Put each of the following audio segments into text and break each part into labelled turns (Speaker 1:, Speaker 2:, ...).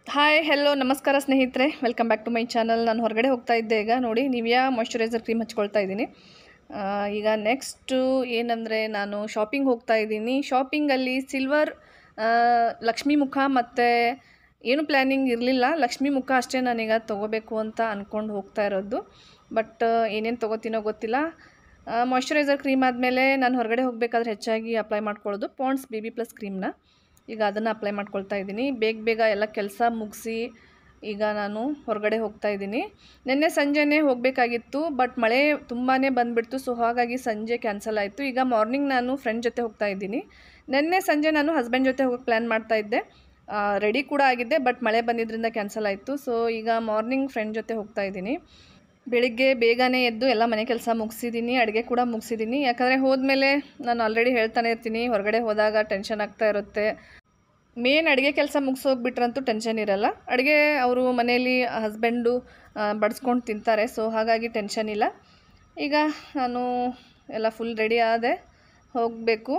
Speaker 1: hi hello ನಮಸ್ಕಾರ ಸ್ನೇಹಿತರೆ welcome back to my channel ನಾನು ಹೊರಗಡೆ ಹೋಗ್ತಾ ಇದ್ದೆ ಈಗ ನೋಡಿ ನಿವಿಯಾ ಮಾಯ್ಶ್ಚರೈಸರ್ ಕ್ರೀಮ್ ಹಚ್ಕೊಳ್ತಾ ಇದ್ದೀನಿ ಆ, ಈಗ ನೆಕ್ಸ್ಟು ಏನಂದರೆ ನಾನು ಶಾಪಿಂಗ್ ಹೋಗ್ತಾ ಇದ್ದೀನಿ ಶಾಪಿಂಗಲ್ಲಿ ಸಿಲ್ವರ್ ಲಕ್ಷ್ಮೀ ಮುಖ ಮತ್ತು ಏನು ಪ್ಲ್ಯಾನಿಂಗ್ ಇರಲಿಲ್ಲ ಲಕ್ಷ್ಮೀ ಮುಖ ಅಷ್ಟೇ ನಾನೀಗ ತೊಗೋಬೇಕು ಅಂತ ಅಂದ್ಕೊಂಡು ಹೋಗ್ತಾ ಇರೋದು ಬಟ್ ಏನೇನು ತೊಗೋತೀನೋ ಗೊತ್ತಿಲ್ಲ ಮಾಯ್ಶ್ಚರೈಸರ್ ಕ್ರೀಮ್ ಆದಮೇಲೆ ನಾನು ಹೊರಗಡೆ ಹೋಗಬೇಕಾದ್ರೆ ಹೆಚ್ಚಾಗಿ ಅಪ್ಲೈ ಮಾಡ್ಕೊಳ್ಳೋದು ಪಾಂಡ್ಸ್ ಬೇಬಿ ಪ್ಲಸ್ ಕ್ರೀಮ್ನ ಈಗ ಅದನ್ನು ಅಪ್ಲೈ ಮಾಡ್ಕೊಳ್ತಾ ಇದ್ದೀನಿ ಬೇಗ ಬೇಗ ಎಲ್ಲ ಕೆಲಸ ಮುಗಿಸಿ ಈಗ ನಾನು ಹೊರಗಡೆ ಹೋಗ್ತಾ ಇದ್ದೀನಿ ನಿನ್ನೆ ಸಂಜೆನೇ ಹೋಗಬೇಕಾಗಿತ್ತು ಬಟ್ ಮಳೆ ತುಂಬಾ ಬಂದುಬಿಡ್ತು ಸೊ ಹಾಗಾಗಿ ಸಂಜೆ ಕ್ಯಾನ್ಸಲ್ ಆಯಿತು ಈಗ ಮಾರ್ನಿಂಗ್ ನಾನು ಫ್ರೆಂಡ್ ಜೊತೆ ಹೋಗ್ತಾ ಇದ್ದೀನಿ ನಿನ್ನೆ ಸಂಜೆ ನಾನು ಹಸ್ಬೆಂಡ್ ಜೊತೆ ಹೋಗೋಕ್ಕೆ ಪ್ಲ್ಯಾನ್ ಮಾಡ್ತಾ ಇದ್ದೆ ರೆಡಿ ಕೂಡ ಆಗಿದ್ದೆ ಬಟ್ ಮಳೆ ಬಂದಿದ್ದರಿಂದ ಕ್ಯಾನ್ಸಲ್ ಆಯಿತು ಸೊ ಈಗ ಮಾರ್ನಿಂಗ್ ಫ್ರೆಂಡ್ ಜೊತೆ ಹೋಗ್ತಾ ಇದ್ದೀನಿ ಬೆಳಿಗ್ಗೆ ಬೇಗನೆ ಎದ್ದು ಎಲ್ಲ ಮನೆ ಕೆಲಸ ಮುಗಿಸಿದ್ದೀನಿ ಅಡುಗೆ ಕೂಡ ಮುಗಿಸಿದ್ದೀನಿ ಯಾಕಂದರೆ ಹೋದ್ಮೇಲೆ ನಾನು ಆಲ್ರೆಡಿ ಹೇಳ್ತಾನೆ ಇರ್ತೀನಿ ಹೊರಗಡೆ ಹೋದಾಗ ಟೆನ್ಷನ್ ಆಗ್ತಾ ಇರುತ್ತೆ ಮೇನ್ ಅಡುಗೆ ಕೆಲಸ ಮುಗಿಸೋಗ್ಬಿಟ್ರಂತೂ ಟೆನ್ಷನ್ ಇರಲ್ಲ ಅಡುಗೆ ಅವರು ಮನೆಯಲ್ಲಿ ಹಸ್ಬೆಂಡು ಬಡಿಸ್ಕೊಂಡು ತಿಂತಾರೆ ಸೊ ಹಾಗಾಗಿ ಟೆನ್ಷನ್ ಇಲ್ಲ ಈಗ ನಾನು ಎಲ್ಲ ಫುಲ್ ರೆಡಿ ಆದೆ ಹೋಗಬೇಕು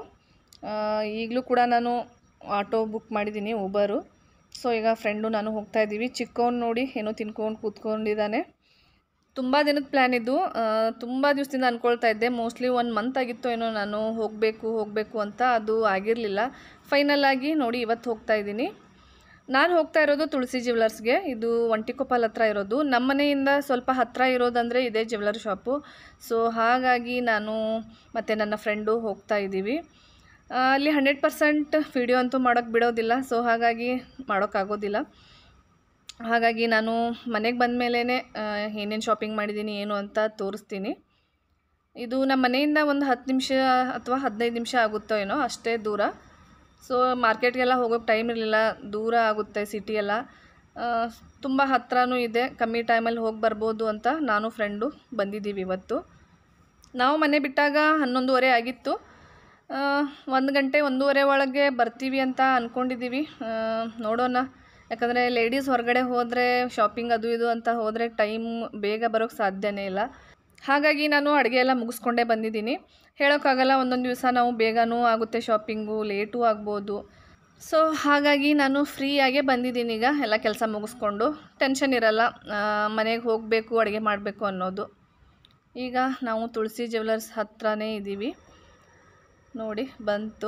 Speaker 1: ಈಗಲೂ ಕೂಡ ನಾನು ಆಟೋ ಬುಕ್ ಮಾಡಿದ್ದೀನಿ ಊಬರು ಸೊ ಈಗ ಫ್ರೆಂಡು ನಾನು ಹೋಗ್ತಾ ಇದ್ದೀವಿ ಚಿಕ್ಕವನು ನೋಡಿ ಏನೋ ತಿನ್ಕೊಂಡು ಕೂತ್ಕೊಂಡಿದ್ದಾನೆ ತುಂಬ ದಿನದ ಪ್ಲ್ಯಾನ್ ಇದು ತುಂಬ ದಿವಸದಿಂದ ಅಂದ್ಕೊಳ್ತಾ ಇದ್ದೆ ಮೋಸ್ಟ್ಲಿ ಒನ್ ಮಂತ್ ಆಗಿತ್ತು ಏನೋ ನಾನು ಹೋಗಬೇಕು ಹೋಗಬೇಕು ಅಂತ ಅದು ಆಗಿರಲಿಲ್ಲ ಫೈನಲ್ ಆಗಿ ನೋಡಿ ಇವತ್ತು ಹೋಗ್ತಾ ಇದ್ದೀನಿ ನಾನು ಹೋಗ್ತಾ ಇರೋದು ತುಳಸಿ ಜ್ಯುವೆಲರ್ಸ್ಗೆ ಇದು ಒಂಟಿಕೊಪ್ಪಲ್ ಹತ್ರ ಇರೋದು ನಮ್ಮ ಮನೆಯಿಂದ ಸ್ವಲ್ಪ ಹತ್ತಿರ ಇರೋದಂದರೆ ಇದೇ ಜ್ಯುವೆಲರ್ ಶಾಪು ಸೊ ಹಾಗಾಗಿ ನಾನು ಮತ್ತು ನನ್ನ ಫ್ರೆಂಡು ಹೋಗ್ತಾ ಇದ್ದೀವಿ ಆ, ಅಲ್ಲಿ ಹಂಡ್ರೆಡ್ ಪರ್ಸೆಂಟ್ ವಿಡಿಯೋ ಅಂತೂ ಮಾಡೋಕ್ಕೆ ಬಿಡೋದಿಲ್ಲ ಸೊ ಹಾಗಾಗಿ ಮಾಡೋಕ್ಕಾಗೋದಿಲ್ಲ ಹಾಗಾಗಿ ನಾನು ಮನೆಗೆ ಬಂದ ಮೇಲೇ ಏನೇನು ಶಾಪಿಂಗ್ ಮಾಡಿದ್ದೀನಿ ಏನು ಅಂತ ತೋರಿಸ್ತೀನಿ ಇದು ನಮ್ಮ ಮನೆಯಿಂದ ಒಂದು ಹತ್ತು ನಿಮಿಷ ಅಥವಾ ಹದಿನೈದು ನಿಮಿಷ ಆಗುತ್ತೋ ಏನೋ ಅಷ್ಟೇ ದೂರ ಸೊ ಮಾರ್ಕೆಟ್ಗೆಲ್ಲ ಹೋಗೋಕ್ಕೆ ಟೈಮ್ ಇರಲಿಲ್ಲ ದೂರ ಆಗುತ್ತೆ ಸಿಟಿ ಎಲ್ಲ ತುಂಬ ಹತ್ರನೂ ಇದೆ ಕಮ್ಮಿ ಟೈಮಲ್ಲಿ ಹೋಗಿ ಬರ್ಬೋದು ಅಂತ ನಾನು ಫ್ರೆಂಡು ಬಂದಿದ್ದೀವಿ ಇವತ್ತು ನಾವು ಮನೆ ಬಿಟ್ಟಾಗ ಹನ್ನೊಂದುವರೆ ಆಗಿತ್ತು ಒಂದು ಗಂಟೆ ಒಂದೂವರೆ ಒಳಗೆ ಬರ್ತೀವಿ ಅಂತ ಅಂದ್ಕೊಂಡಿದ್ದೀವಿ ನೋಡೋಣ ಯಾಕಂದರೆ ಲೇಡೀಸ್ ಹೊರಗಡೆ ಹೋದರೆ ಶಾಪಿಂಗ್ ಅದು ಇದು ಅಂತ ಹೋದರೆ ಟೈಮ್ ಬೇಗ ಬರೋಕ್ಕೆ ಸಾಧ್ಯನೇ ಇಲ್ಲ ಹಾಗಾಗಿ ನಾನು ಅಡುಗೆ ಎಲ್ಲ ಮುಗಿಸ್ಕೊಂಡೇ ಬಂದಿದ್ದೀನಿ ಹೇಳೋಕ್ಕಾಗಲ್ಲ ಒಂದೊಂದು ದಿವಸ ನಾವು ಬೇಗನೂ ಆಗುತ್ತೆ ಶಾಪಿಂಗು ಲೇಟೂ ಆಗ್ಬೋದು ಸೊ ಹಾಗಾಗಿ ನಾನು ಫ್ರೀಯಾಗೇ ಬಂದಿದ್ದೀನಿ ಈಗ ಎಲ್ಲ ಕೆಲಸ ಮುಗಿಸ್ಕೊಂಡು ಟೆನ್ಷನ್ ಇರಲ್ಲ ಮನೆಗೆ ಹೋಗಬೇಕು ಅಡುಗೆ ಮಾಡಬೇಕು ಅನ್ನೋದು ಈಗ ನಾವು ತುಳಸಿ ಜ್ಯುವೆಲರ್ಸ್ ಹತ್ರನೇ ಇದ್ದೀವಿ ನೋಡಿ ಬಂತು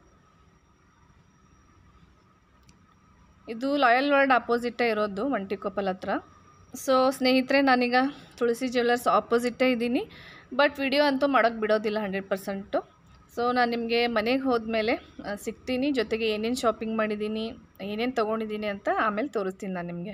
Speaker 1: ಇದು ಲಾಯಲ್ ವರ್ಲ್ಡ್ ಆಪೋಸಿಟೇ ಇರೋದು ಒಂಟಿಕೊಪ್ಪಲ್ ಹತ್ರ ಸೊ ಸ್ನೇಹಿತರೆ ನಾನೀಗ ತುಳಸಿ ಜ್ಯುವೆಲರ್ಸ್ ಆಪೋಸಿಟೇ ಇದ್ದೀನಿ ಬಟ್ ವಿಡಿಯೋ ಅಂತೂ ಮಾಡೋಕ್ಕೆ ಬಿಡೋದಿಲ್ಲ ಹಂಡ್ರೆಡ್ ಪರ್ಸೆಂಟು ಸೊ ನಾನು ನಿಮಗೆ ಮನೆಗೆ ಹೋದ್ಮೇಲೆ ಆ, ಸಿಗ್ತೀನಿ ಜೊತೆಗೆ ಏನೇನು ಶಾಪಿಂಗ್ ಮಾಡಿದ್ದೀನಿ ಏನೇನು ತೊಗೊಂಡಿದ್ದೀನಿ ಅಂತ ಆಮೇಲೆ ತೋರಿಸ್ತೀನಿ ನಾನು ನಿಮಗೆ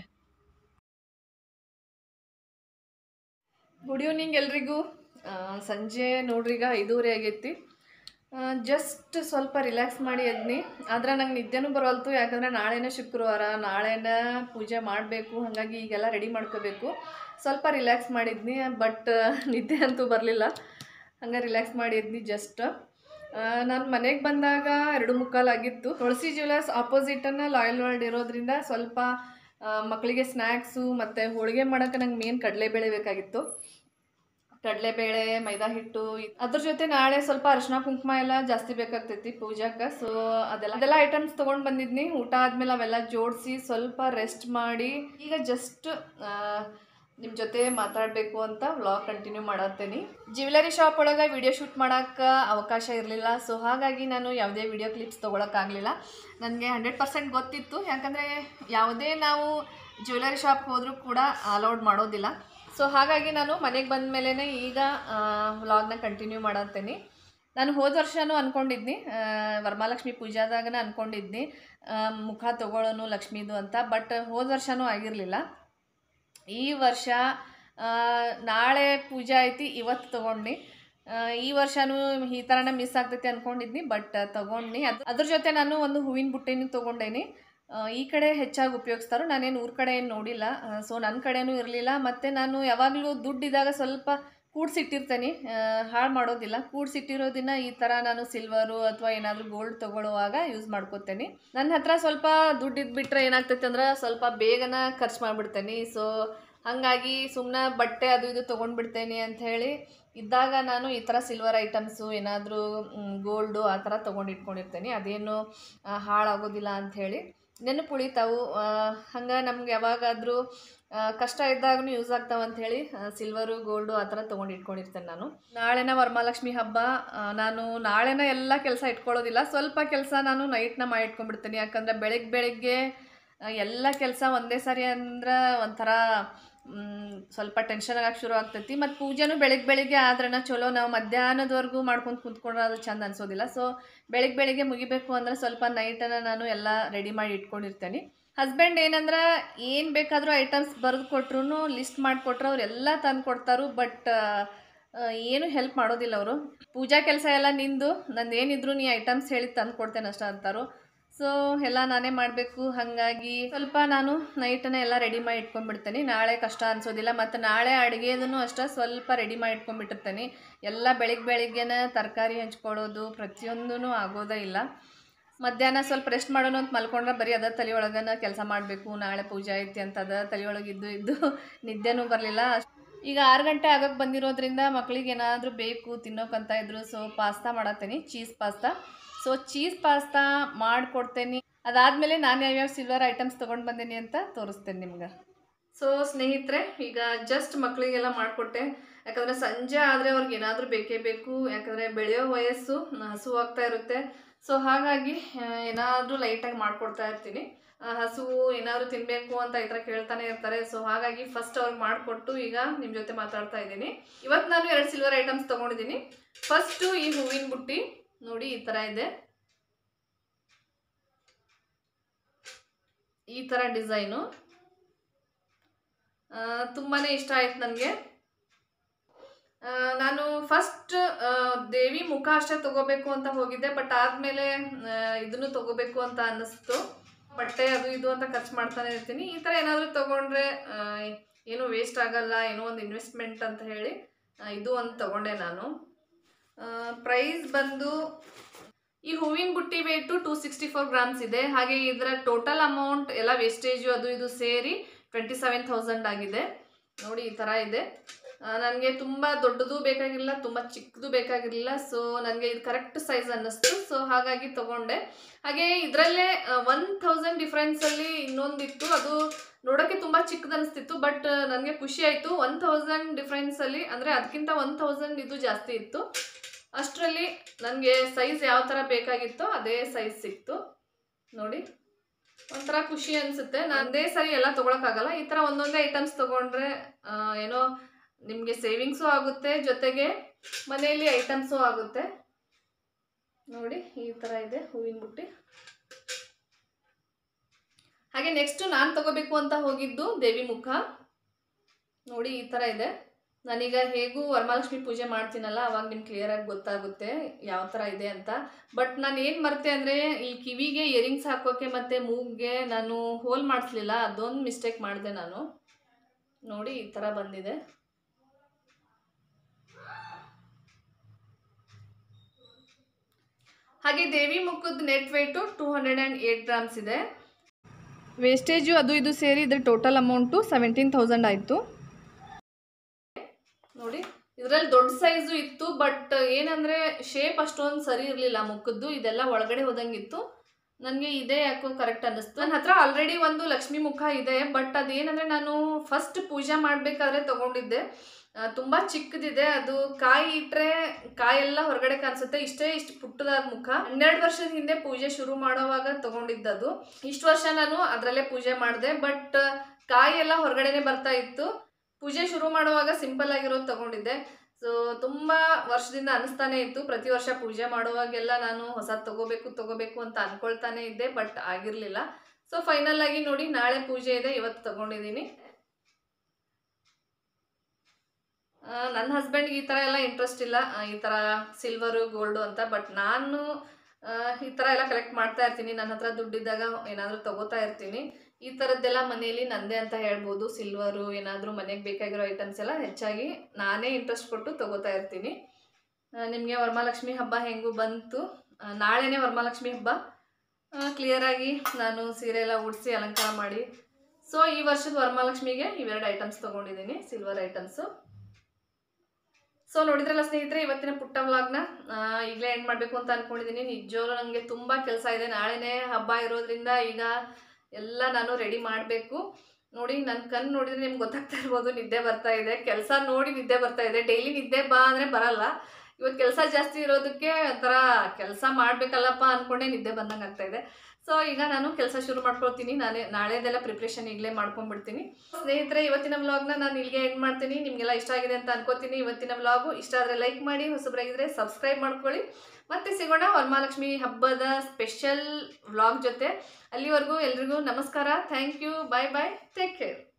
Speaker 1: ಗುಡ್ ಈವ್ನಿಂಗ್ ಎಲ್ರಿಗೂ ಆ, ಸಂಜೆ ನೋಡ್ರಿ ಈಗ ಐದೂವರೆ ಆಗೈತಿ ಜಸ್ಟ್ ಸ್ವಲ್ಪ ರಿಲ್ಯಾಕ್ಸ್ ಮಾಡಿ ಎದ್ನಿ ಆದ್ರೆ ನಂಗೆ ನಿದ್ದೆನೂ ಬರೋಲ್ತು ಯಾಕಂದರೆ ನಾಳೆನೇ ಶುಕ್ರವಾರ ನಾಳೆನ ಪೂಜೆ ಮಾಡಬೇಕು ಹಾಗಾಗಿ ಈಗೆಲ್ಲ ರೆಡಿ ಮಾಡ್ಕೋಬೇಕು ಸ್ವಲ್ಪ ರಿಲ್ಯಾಕ್ಸ್ ಮಾಡಿದ್ನಿ ಬಟ್ ನಿದ್ದೆ ಅಂತೂ ಬರಲಿಲ್ಲ ಹಂಗೆ ರಿಲ್ಯಾಕ್ಸ್ ಮಾಡಿ ಎದ್ನಿ ಜಸ್ಟ್ ನಾನು ಮನೆಗೆ ಬಂದಾಗ ಎರಡು ಮುಕ್ಕಾಲಾಗಿತ್ತು ತುಳಸಿ ಜ್ಯುವೆಲರ್ಸ್ ಆಪೋಸಿಟನ್ನು ಲಾಯಲ್ ವರ್ಲ್ಡ್ ಇರೋದ್ರಿಂದ ಸ್ವಲ್ಪ ಆ, ಮಕ್ಕಳಿಗೆ ಸ್ನ್ಯಾಕ್ಸು ಮತ್ತು ಹೋಳಿಗೆ ಮಾಡೋಕ್ಕೆ ನಂಗೆ ಮೇನ್ ಕಡಲೆಬೇಳೆ ಬೇಕಾಗಿತ್ತು ಕಡಲೆಬೇಳೆ ಮೈದಾ ಹಿಟ್ಟು ಇ- ಅದ್ರ ಜೊತೆ ನಾಳೆ ಸ್ವಲ್ಪ ಅರಿಶಿನ ಕುಂಕುಮ ಎಲ್ಲ ಜಾಸ್ತಿ ಬೇಕಾಗ್ತೈತಿ ಪೂಜಾಕ್ಕೆ ಸೊ ಅದೆಲ್ಲ ಅದೆಲ್ಲ ಐಟಮ್ಸ್ ತೊಗೊಂಡು ಬಂದಿದ್ನಿ ಊಟ ಆದಮೇಲೆ ಅವೆಲ್ಲ ಜೋಡಿಸಿ ಸ್ವಲ್ಪ ರೆಸ್ಟ್ ಮಾಡಿ ಈಗ ಜಸ್ಟ್ ನಿಮ್ಮ ಜೊತೆ ಮಾತಾಡಬೇಕು ಅಂತ ವ್ಲಾಗ್ ಕಂಟಿನ್ಯೂ ಮಾಡತ್ತೇನೆ ಜ್ಯುವೆಲರಿ ಶಾಪ್ ಒಳಗೆ ವಿಡಿಯೋ ಶೂಟ್ ಮಾಡೋಕ್ಕೆ ಅವಕಾಶ ಇರಲಿಲ್ಲ ಸೊ ಹಾಗಾಗಿ ನಾನು ಯಾವುದೇ ವಿಡಿಯೋ ಕ್ಲಿಪ್ಸ್ ತೊಗೊಳಕ್ಕಾಗಲಿಲ್ಲ ನನಗೆ ಹಂಡ್ರೆಡ್ ಪರ್ಸೆಂಟ್ ಗೊತ್ತಿತ್ತು ಯಾಕಂದರೆ ಯಾವುದೇ ನಾವು ಜ್ಯುವೆಲರಿ ಶಾಪ್ ಹೋದರೂ ಕೂಡ ಅಲೌಡ್ ಮಾಡೋದಿಲ್ಲ ಸೊ ಹಾಗಾಗಿ ನಾನು ಮನೆಗೆ ಬಂದ ಮೇಲೇ ಈಗ ವ್ಲಾಗ್ನ ಕಂಟಿನ್ಯೂ ಮಾಡತ್ತೇನೆ ನಾನು ಹೋದ ವರ್ಷನೂ ಅಂದ್ಕೊಂಡಿದ್ನಿ ಆ, ವರಮಹಾಲಕ್ಷ್ಮಿ ಪೂಜಾದಾಗನ ಅಂದ್ಕೊಂಡಿದ್ನಿ ಆ, ಮುಖ ತೊಗೊಳ್ಳೋನು ಲಕ್ಷ್ಮೀದು ಅಂತ ಬಟ್ ಹೋದ ವರ್ಷನೂ ಆಗಿರಲಿಲ್ಲ ಈ ವರ್ಷ ಆ, ನಾಳೆ ಪೂಜೆ ಐತಿ ಇವತ್ತು ತೊಗೊಂಡು ಈ ವರ್ಷನೂ ಈ ಥರನೇ ಮಿಸ್ ಆಗ್ತೈತಿ ಅಂದ್ಕೊಂಡಿದ್ನಿ ಬಟ್ ತೊಗೊಂಡು ಅದು ಅದ್ರ ಜೊತೆ ನಾನು ಒಂದು ಹೂವಿನ ಬುಟ್ಟಿನೂ ತೊಗೊಂಡೇನಿ ಆ, ಈ ಕಡೆ ಹೆಚ್ಚಾಗಿ ಉಪಯೋಗಿಸ್ತಾರೋ ನಾನೇನು ಊರ ಕಡೆ ಏನು ನೋಡಿಲ್ಲ ಸೊ ನನ್ನ ಕಡೆನೂ ಇರಲಿಲ್ಲ ಮತ್ತು ನಾನು ಯಾವಾಗಲೂ ದುಡ್ಡಿದ್ದಾಗ ಸ್ವಲ್ಪ ಕೂಡ್ಸಿಟ್ಟಿರ್ತೇನೆ ಹಾಳು ಮಾಡೋದಿಲ್ಲ ಕೂಡ್ಸಿಟ್ಟಿರೋದನ್ನ ಈ ಥರ ನಾನು ಸಿಲ್ವರು ಅಥವಾ ಏನಾದರೂ ಗೋಲ್ಡ್ ತೊಗೊಳ್ಳುವಾಗ ಯೂಸ್ ಮಾಡ್ಕೋತೇನೆ ನನ್ನ ಹತ್ರ ಸ್ವಲ್ಪ ದುಡ್ಡು ಇದ್ಬಿಟ್ರೆ ಏನಾಗ್ತೈತೆ ಅಂದ್ರೆ ಸ್ವಲ್ಪ ಬೇಗನ ಖರ್ಚು ಮಾಡಿಬಿಡ್ತೇನೆ ಸೊ ಹಾಗಾಗಿ ಸುಮ್ಮನೆ ಬಟ್ಟೆ ಅದು ಇದು ತೊಗೊಂಡ್ಬಿಡ್ತೇನೆ ಅಂತ ಹೇಳಿ ಇದ್ದಾಗ ನಾನು ಈ ಥರ ಸಿಲ್ವರ್ ಐಟಮ್ಸು ಏನಾದರೂ ಗೋಲ್ಡು ಆ ಥರ ತೊಗೊಂಡು ಇಟ್ಕೊಂಡಿರ್ತೇನೆ ಅದೇನು ಆ, ಹಾಳಾಗೋದಿಲ್ಲ ಅಂಥೇಳಿ ನೆನಪು ಉಳಿತಾವು ಹಂಗೆ ನಮ್ಗೆ ಯಾವಾಗಾದರೂ ಕಷ್ಟ ಇದ್ದಾಗೂ ಯೂಸ್ ಆಗ್ತಾವ ಅಂತ ಹೇಳಿ ಸಿಲ್ವರು ಗೋಲ್ಡು ಆ ಥರ ತೊಗೊಂಡು ಇಟ್ಕೊಂಡಿರ್ತೇನೆ ನಾನು ನಾಳೆನ ವರಮಹಾಲಕ್ಷ್ಮಿ ಹಬ್ಬ ಆ, ನಾನು ನಾಳೆನ ಎಲ್ಲ ಕೆಲಸ ಇಟ್ಕೊಳ್ಳೋದಿಲ್ಲ ಸ್ವಲ್ಪ ಕೆಲಸ ನಾನು ನೈಟ್ನ ಮಾಡಿ ಇಟ್ಕೊಂಡ್ಬಿಡ್ತೀನಿ ಯಾಕಂದರೆ ಬೆಳಗ್ಗೆ ಬೆಳಗ್ಗೆ ಆ, ಎಲ್ಲ ಕೆಲಸ ಒಂದೇ ಸಾರಿ ಅಂದ್ರೆ ಒಂಥರ ಮ್, ಸ್ವಲ್ಪ ಟೆನ್ಷನ್ ಆಗಕ್ಕೆ ಶುರು ಆಗ್ತೈತಿ ಮತ್ತು ಪೂಜೆನೂ ಬೆಳಗ್ಗೆ ಬೆಳಿಗ್ಗೆ ಆದ್ರನ ಚಲೋ ನಾವು ಮಧ್ಯಾಹ್ನದವರೆಗೂ ಮಾಡ್ಕೊಂಡು ಕುಂತ್ಕೊಂಡ್ರೆ ಅದು ಚಂದ ಅನ್ಸೋದಿಲ್ಲ ಸೊ ಬೆಳಗ್ಗೆ ಬೆಳಿಗ್ಗೆ ಮುಗಿಬೇಕು ಅಂದ್ರೆ ಸ್ವಲ್ಪ ನೈಟನ್ನು ನಾನು ಎಲ್ಲ ರೆಡಿ ಮಾಡಿ ಇಟ್ಕೊಂಡಿರ್ತೇನೆ ಹಸ್ಬೆಂಡ್ ಏನಂದ್ರೆ ಏನು ಬೇಕಾದರೂ ಐಟಮ್ಸ್ ಬರೆದು ಕೊಟ್ರು ಲಿಸ್ಟ್ ಮಾಡಿಕೊಟ್ರು ಅವ್ರು ಎಲ್ಲ ತಂದು ಕೊಡ್ತಾರು ಬಟ್ ಏನು ಹೆಲ್ಪ್ ಮಾಡೋದಿಲ್ಲ ಅವರು ಪೂಜಾ ಕೆಲಸ ಎಲ್ಲ ನಿಂದು ನಂದು ಏನಿದ್ರು ನೀ ಐಟಮ್ಸ್ ಹೇಳಿ ತಂದು ಕೊಡ್ತೇನೆ ಅಷ್ಟ ಅಂತಾರು ಸೊ ಎಲ್ಲ ನಾನೇ ಮಾಡಬೇಕು ಹಾಗಾಗಿ ಸ್ವಲ್ಪ ನಾನು ನೈಟನ್ನ ಎಲ್ಲ ರೆಡಿ ಮಾಡಿ ಇಟ್ಕೊಂಡ್ಬಿಡ್ತೇನೆ ನಾಳೆ ಕಷ್ಟ ಅನ್ಸೋದಿಲ್ಲ ಮತ್ತು ನಾಳೆ ಅಡುಗೆದೂ ಅಷ್ಟೇ ಸ್ವಲ್ಪ ರೆಡಿ ಮಾಡಿ ಇಟ್ಕೊಂಡ್ಬಿಟ್ಟಿರ್ತೇನೆ ಎಲ್ಲ ಬೆಳಿಗ್ಗೆ ಬೆಳಿಗ್ಗೆನ ತರಕಾರಿ ಹಂಚ್ಕೊಳ್ಳೋದು ಪ್ರತಿಯೊಂದೂ ಆಗೋದೇ ಇಲ್ಲ ಮಧ್ಯಾಹ್ನ ಸ್ವಲ್ಪ ರೆಸ್ಟ್ ಮಾಡೋಣ ಅಂತ ಮಲ್ಕೊಂಡ್ರೆ ಬರೀ ಅದ ತಲೆಯೊಳಗನ ಕೆಲಸ ಮಾಡಬೇಕು ನಾಳೆ ಪೂಜೆ ಐತಿ ಅಂತ ಅದ ತಲೆಯೊಳಗೆ ಇದ್ದು ಇದ್ದು ನಿದ್ದೆನೂ ಬರಲಿಲ್ಲ ಈಗ ಆರು ಗಂಟೆ ಆಗಕ್ಕೆ ಬಂದಿರೋದ್ರಿಂದ ಮಕ್ಳಿಗೆ ಏನಾದರೂ ಬೇಕು ತಿನ್ನೋಕಂತ ಇದ್ರು ಸೊ ಪಾಸ್ತಾ ಮಾಡತ್ತೀನಿ cheese pasta so cheese pasta ಮಾಡಿಕೊಡ್ತೇನೆ ಅದಾದಮೇಲೆ ನಾನು ಯಾವ್ಯಾವ ಸಿಲ್ವರ್ ಐಟಮ್ಸ್ ತೊಗೊಂಡು ಬಂದೇನಿ ಅಂತ ತೋರಿಸ್ತೇನೆ ನಿಮ್ಗೆ ಸೊ ಸ್ನೇಹಿತರೆ ಈಗ ಜಸ್ಟ್ ಮಕ್ಕಳಿಗೆಲ್ಲ ಮಾಡಿಕೊಟ್ಟೆ ಯಾಕಂದರೆ ಸಂಜೆ ಆದರೆ ಅವ್ರಿಗೆ ಏನಾದರೂ ಬೇಕೇ ಬೇಕು ಯಾಕಂದರೆ ಬೆಳೆಯೋ ವಯಸ್ಸು ಹಸು ಆಗ್ತಾ ಇರುತ್ತೆ ಸೊ ಹಾಗಾಗಿ ಏನಾದರೂ ಲೈಟಾಗಿ ಮಾಡಿಕೊಡ್ತಾ ಇರ್ತೀನಿ ಆ, ಹಸು ಏನಾದರೂ ತಿನ್ನಬೇಕು ಅಂತ ಈ ಥರ ಕೇಳ್ತಾನೆ ಇರ್ತಾರೆ ಸೊ ಹಾಗಾಗಿ ಫಸ್ಟ್ ಅವ್ರಿಗೆ ಮಾಡಿಕೊಟ್ಟು ಈಗ ನಿಮ್ಮ ಜೊತೆ ಮಾತಾಡ್ತಾ ಇದ್ದೀನಿ ಇವತ್ತು ನಾನು ಎರಡು ಸಿಲ್ವರ್ ಐಟಮ್ಸ್ ತೊಗೊಂಡಿದ್ದೀನಿ ಫಸ್ಟು ಈ ಹೂವಿನ ಬುಟ್ಟಿ ನೋಡಿ ಈ ಥರ ಇದೆ ಈ ಥರ ಡಿಸೈನು ತುಂಬಾ ಇಷ್ಟ ಆಯ್ತು ನನಗೆ ನಾನು ಫಸ್ಟ್ ದೇವಿ ಮುಖ ಅಷ್ಟೇ ತಗೋಬೇಕು ಅಂತ ಹೋಗಿದ್ದೆ ಬಟ್ ಆದಮೇಲೆ ಇದನ್ನು ತಗೋಬೇಕು ಅಂತ ಅನ್ನಿಸ್ತು ಬಟ್ಟೆ ಅದು ಇದು ಅಂತ ಖರ್ಚು ಮಾಡ್ತಾನೆ ಇರ್ತೀನಿ ಈ ಥರ ಏನಾದರೂ ತೊಗೊಂಡ್ರೆ ಏನೂ ವೇಸ್ಟ್ ಆಗಲ್ಲ ಏನೋ ಒಂದು ಇನ್ವೆಸ್ಟ್ಮೆಂಟ್ ಅಂತ ಹೇಳಿ ಆ, ಇದು ಒಂದು ತಗೊಂಡೆ ನಾನು ಪ್ರೈಸ್ ಬಂದು ಈ ಹೂವಿನ ಬುಟ್ಟಿ weight two sixty four grams ಇದೆ ಹಾಗೆ ಇದರ ಟೋಟಲ್ ಅಮೌಂಟ್ ಎಲ್ಲ ವೇಸ್ಟೇಜು ಅದು ಇದು ಸೇರಿ ಟ್ವೆಂಟಿ ಸೆವೆನ್ ಥೌಸಂಡ್ ಆಗಿದೆ ನೋಡಿ ಈ ಥರ ಇದೆ ನನಗೆ ತುಂಬ ದೊಡ್ಡದು ಬೇಕಾಗಿಲ್ಲ ತುಂಬ ಚಿಕ್ಕದು ಬೇಕಾಗಿರಲಿಲ್ಲ ಸೊ ನನಗೆ ಇದು ಕರೆಕ್ಟ್ ಸೈಜ್ ಅನ್ನಿಸ್ತು ಸೊ ಹಾಗಾಗಿ ತಗೊಂಡೆ ಹಾಗೆ ಇದರಲ್ಲೇ ಒನ್ ಥೌಸಂಡ್ ಡಿಫ್ರೆನ್ಸಲ್ಲಿ ಇನ್ನೊಂದಿತ್ತು ಅದು ನೋಡೋಕ್ಕೆ ತುಂಬ ಚಿಕ್ಕದು ಅನಿಸ್ತಿತ್ತು ಬಟ್ ನನಗೆ ಖುಷಿ ಆಯಿತು ಒನ್ ಥೌಸಂಡ್ ಡಿಫ್ರೆನ್ಸಲ್ಲಿ ಅಂದರೆ ಅದಕ್ಕಿಂತ ಒನ್ ಥೌಸಂಡ್ ಇದು ಜಾಸ್ತಿ ಇತ್ತು ಅಷ್ಟರಲ್ಲಿ ನನಗೆ ಸೈಜ್ ಯಾವ ಥರ ಬೇಕಾಗಿತ್ತೋ ಅದೇ ಸೈಜ್ ಸಿಕ್ತು ನೋಡಿ ಒಂಥರ ಖುಷಿ ಅನಿಸುತ್ತೆ ನಂದೇ ಸರಿ ಎಲ್ಲ ತೊಗೊಳಕ್ಕಾಗಲ್ಲ ಈ ಥರ ಒಂದೊಂದೇ ಐಟಮ್ಸ್ ತೊಗೊಂಡ್ರೆ ಆ, ಏನೋ ನಿಮಗೆ ಸೇವಿಂಗ್ಸು ಆಗುತ್ತೆ ಜೊತೆಗೆ ಮನೆಯಲ್ಲಿ ಐಟಮ್ಸು ಆಗುತ್ತೆ ನೋಡಿ ಈ ಥರ ಇದೆ ಹೂವಿನ ಬುಟ್ಟಿ ಹಾಗೆ ನೆಕ್ಸ್ಟ್ ನಾನು ತಗೋಬೇಕು ಅಂತ ಹೋಗಿದ್ದು ದೇವಿ ಮುಖ ನೋಡಿ ಈ ಥರ ಇದೆ ನಾನೀಗ ಹೇಗೂ ವರಮಹಾಲಕ್ಷ್ಮಿ ಪೂಜೆ ಮಾಡ್ತೀನಲ್ಲ ಅವಾಗ ನಿಮ್ಗೆ ಕ್ಲಿಯರಾಗಿ ಗೊತ್ತಾಗುತ್ತೆ ಯಾವ ಥರ ಇದೆ ಅಂತ ಬಟ್ ನಾನು ಏನು ಮರ್ತೆ ಅಂದರೆ ಈ ಕಿವಿಗೆ ಇಯರಿಂಗ್ಸ್ ಹಾಕೋಕ್ಕೆ ಮತ್ತು ಮೂಗ್ಗೆ ನಾನು ಹೋಲ್ ಮಾಡಿಸ್ಲಿಲ್ಲ ಅದೊಂದು ಮಿಸ್ಟೇಕ್ ಮಾಡಿದೆ ನಾನು ನೋಡಿ ಈ ಥರ ಬಂದಿದೆ ಹಾಗೆ ದೇವಿ ಮುಖದ net weight two hundred and eight grams ಇದೆ ವೇಸ್ಟೇಜು ಅದು ಇದು ಸೇರಿ ಇದ್ರ ಟೋಟಲ್ ಅಮೌಂಟು ಸೆವೆಂಟೀನ್ ತೌಸಂಡ್ ಆಯಿತು ನೋಡಿ ಇದರಲ್ಲಿ ದೊಡ್ಡ ಸೈಜು ಇತ್ತು ಬಟ್ ಏನಂದರೆ ಶೇಪ್ ಅಷ್ಟೊಂದು ಸರಿ ಇರಲಿಲ್ಲ ಮುಖದ್ದು ಇದೆಲ್ಲ ಒಳಗಡೆ ಹೋದಂಗಿತ್ತು ನನಗೆ ಇದೇ ಯಾಕೋ ಕರೆಕ್ಟ್ ಅನ್ನಿಸ್ತು ನನ್ನ ಹತ್ರ ಆಲ್ರೆಡಿ ಒಂದು ಲಕ್ಷ್ಮಿ ಮುಖ ಇದೆ ಬಟ್ ಅದೇನಂದರೆ ನಾನು ಫಸ್ಟ್ ಪೂಜೆ ಮಾಡಬೇಕಾದ್ರೆ ತೊಗೊಂಡಿದ್ದೆ ಆ, ತುಂಬಾ ಚಿಕ್ಕದಿದೆ ಅದು ಕಾಯಿ ಇಟ್ಟರೆ ಕಾಯೆಲ್ಲ ಹೊರಗಡೆ ಕಾಣಿಸುತ್ತೆ ಇಷ್ಟೇ ಇಷ್ಟು ಪುಟ್ಟದಾದ ಮುಖ ಹನ್ನೆರಡು ವರ್ಷದ ಹಿಂದೆ ಪೂಜೆ ಶುರು ಮಾಡೋವಾಗ ತಗೊಂಡಿದ್ದದು ಇಷ್ಟು ವರ್ಷ ನಾನು ಅದರಲ್ಲೇ ಪೂಜೆ ಮಾಡಿದೆ ಬಟ್ ಕಾಯಿ ಎಲ್ಲ ಹೊರಗಡೆನೆ ಬರ್ತಾ ಇತ್ತು ಪೂಜೆ ಶುರು ಮಾಡುವಾಗ ಸಿಂಪಲ್ ಆಗಿರೋದು ತಗೊಂಡಿದ್ದೆ ಸೊ ತುಂಬ ವರ್ಷದಿಂದ ಅನಿಸ್ತಾನೆ ಇತ್ತು ಪ್ರತಿ ವರ್ಷ ಪೂಜೆ ಮಾಡುವಾಗೆಲ್ಲ ನಾನು ಹೊಸದು ತಗೋಬೇಕು ತಗೋಬೇಕು ಅಂತ ಅನ್ಕೊಳ್ತಾನೆ ಇದ್ದೆ ಬಟ್ ಆಗಿರಲಿಲ್ಲ ಸೊ ಫೈನಲ್ ಆಗಿ ನೋಡಿ ನಾಳೆ ಪೂಜೆ ಇದೆ ಇವತ್ತು ತಗೊಂಡಿದ್ದೀನಿ ನನ್ನ ಹಸ್ಬೆಂಡ್ಗೆ ಈ ಥರ ಎಲ್ಲ ಇಂಟ್ರೆಸ್ಟ್ ಇಲ್ಲ ಆ, ಈ ಥರ ಸಿಲ್ವರು ಗೋಲ್ಡು ಅಂತ ಬಟ್ ನಾನು ಆ, ಈ ಥರ ಎಲ್ಲ ಕಲೆಕ್ಟ್ ಮಾಡ್ತಾ ಇರ್ತೀನಿ ನನ್ನ ಹತ್ರ ದುಡ್ಡಿದ್ದಾಗ ಏನಾದರೂ ತಗೋತಾ ಇರ್ತೀನಿ ಈ ಥರದ್ದೆಲ್ಲ ಮನೆಯಲ್ಲಿ ನಂದೇ ಅಂತ ಹೇಳ್ಬೋದು ಸಿಲ್ವರು ಏನಾದರೂ ಮನೆಗೆ ಬೇಕಾಗಿರೋ ಐಟಮ್ಸ್ ಎಲ್ಲ ಹೆಚ್ಚಾಗಿ ನಾನೇ ಇಂಟ್ರೆಸ್ಟ್ ಕೊಟ್ಟು ತಗೋತಾ ಇರ್ತೀನಿ ನಿಮಗೆ ವರಮಹಾಲಕ್ಷ್ಮಿ ಹಬ್ಬ ಹೆಂಗೂ ಬಂತು ಆ, ನಾಳೆನೇ ವರಮಹಾಲಕ್ಷ್ಮಿ ಹಬ್ಬ ಕ್ಲಿಯರಾಗಿ ನಾನು ಸೀರೆ ಎಲ್ಲ ಉಡಿಸಿ ಅಲಂಕಾರ ಮಾಡಿ ಸೊ ಈ ವರ್ಷದ ವರಮಹಾಲಕ್ಷ್ಮಿಗೆ ಇವೆರಡು ಐಟಮ್ಸ್ ತೊಗೊಂಡಿದ್ದೀನಿ ಸಿಲ್ವರ್ ಐಟಮ್ಸು ಸೊ ನೋಡಿದ್ರಲ್ಲ ಸ್ನೇಹಿತರೆ ಇವತ್ತಿನ ಪುಟ್ಟ ವ್ಲಾಗ್ನ ಈಗಲೇ ಎಂಡ್ ಮಾಡಬೇಕು ಅಂತ ಅಂದ್ಕೊಂಡಿದ್ದೀನಿ ನಿಜವಾಗ್ಲೂ ನನಗೆ ತುಂಬ ಕೆಲಸ ಇದೆ ನಾಳೆನೇ ಹಬ್ಬ ಇರೋದ್ರಿಂದ ಈಗ ಎಲ್ಲ ನಾನು ರೆಡಿ ಮಾಡಬೇಕು ನೋಡಿ ನನ್ನ ಕಣ್ಣು ನೋಡಿದ್ರೆ ನಿಮ್ಗೆ ಗೊತ್ತಾಗ್ತಾ ಇರ್ಬೋದು ನಿದ್ದೆ ಬರ್ತಾ ಇದೆ ಕೆಲಸ ನೋಡಿ ನಿದ್ದೆ ಬರ್ತಾ ಇದೆ ಡೈಲಿ ನಿದ್ದೆ ಬಾ ಅಂದರೆ ಬರಲ್ಲ ಇವತ್ತು ಕೆಲಸ ಜಾಸ್ತಿ ಇರೋದಕ್ಕೆ ಒಂಥರ ಕೆಲಸ ಮಾಡಬೇಕಲ್ಲಪ್ಪ ಅಂದ್ಕೊಂಡೇ ನಿದ್ದೆ ಬಂದಂಗೆ ಆಗ್ತಾ ಇದೆ ಸೊ ಈಗ ನಾನು ಕೆಲಸ ಶುರು ಮಾಡ್ಕೊಳ್ತೀನಿ ನಾನೇ ನಾಳೆದೆಲ್ಲ ಪ್ರಿಪ್ರೇಷನ್ ಈಗಲೇ ಮಾಡ್ಕೊಂಡ್ಬಿಡ್ತೀನಿ ಸ್ನೇಹಿತರೆ ಇವತ್ತಿನ ವ್ಲಾಗ್ನ ನಾನು ಇಲ್ಲಿಗೆ ಎಂಡ್ ಮಾಡ್ತೀನಿ ನಿಮಗೆಲ್ಲ ಇಷ್ಟ ಆಗಿದೆ ಅಂತ ಅನ್ಕೋತೀನಿ ಇವತ್ತಿನ ವ್ಲಾಗು ಇಷ್ಟ ಆದರೆ ಲೈಕ್ ಮಾಡಿ ಹೊಸಬರಾಗಿದ್ದರೆ ಸಬ್ಸ್ಕ್ರೈಬ್ ಮಾಡ್ಕೊಳ್ಳಿ ಮತ್ತೆ ಸಿಗೋಣ ವರಮಹಾಲಕ್ಷ್ಮಿ ಹಬ್ಬದ ಸ್ಪೆಷಲ್ ವ್ಲಾಗ್ ಜೊತೆ ಅಲ್ಲಿವರೆಗೂ ಎಲ್ರಿಗೂ ನಮಸ್ಕಾರ thank you bye bye take care